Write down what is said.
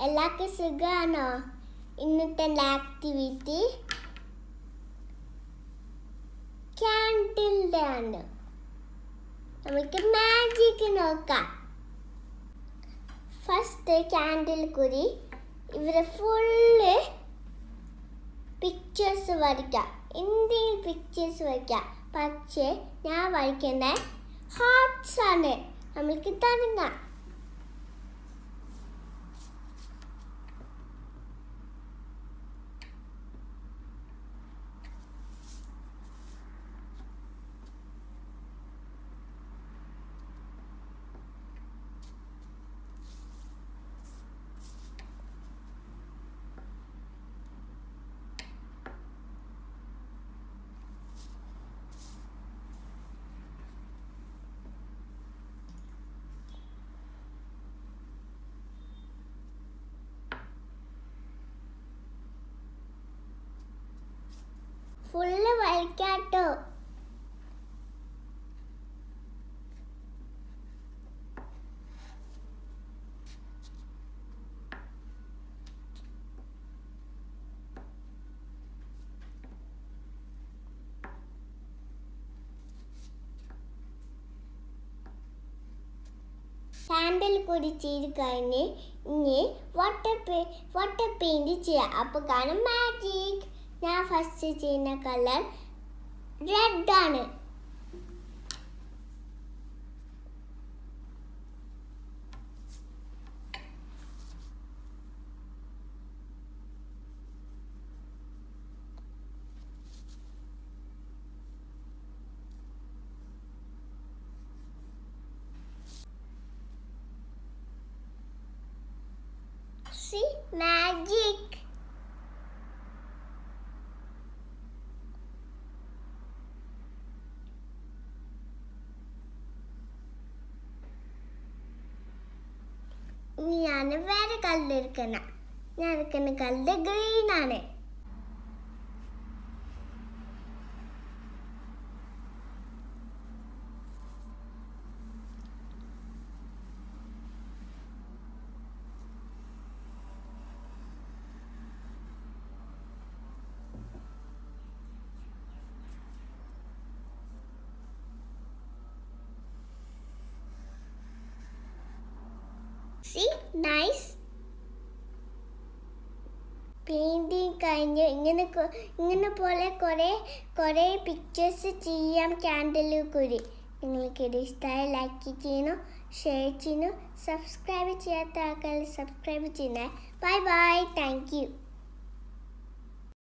എല്ലാവർക്കും സുഖമാണോ ഇന്നത്തെ ആക്ടിവിറ്റി ക്യാൻഡിലിൻ്റെ ആണ് നമുക്ക് മാജിക് നോക്കാം ഫസ്റ്റ് ക്യാൻഡിൽ കുരി ഇവരെ ഫുള്ള് പിക്ചേഴ്സ് വരയ്ക്കാം എന്തെങ്കിലും പിക്ചേഴ്സ് വരയ്ക്കാം പക്ഷേ ഞാൻ വരയ്ക്കുന്ന ഹാർട്ട്സ് ആണ് നമ്മൾക്ക് തുടങ്ങാം ഫുള്ള് വരയ്ക്കാട്ടോ സാൻഡൽ കൂടി ചെയ്ത് കഴിഞ്ഞ് ഇനി വാട്ടർ പേ വാട്ടർ പെയിന്റ് ചെയ്യാം അപ്പോൾ കാണും മാജിക് ഞാൻ ഫസ്റ്റ് ചെയ്യുന്ന കളർ റെഡ് ആണ് See magic. ഞാൻ വേറെ കളർ എടുക്കണ ഞാൻ എടുക്കുന്ന കളർ ഗ്രീൻ ആണ് സി നൈസ് പെയിൻറ്റിങ് കഴിഞ്ഞ് ഇങ്ങനെ കൊ- ഇങ്ങനെ പോലെ കുറേ കുറേ പിക്ചേഴ്സ് ചെയ്യാം ക്യാൻഡിൽ കൂടി നിങ്ങൾക്ക് ഇത് ഇഷ്ടമായി ലൈക്ക് ചെയ്യണം ഷെയർ ചെയ്യണം സബ്സ്ക്രൈബ് ചെയ്യാത്ത ആൾക്കാർ സബ്സ്ക്രൈബ് ചെയ്യണേ ബൈ ബൈ താങ്ക് യു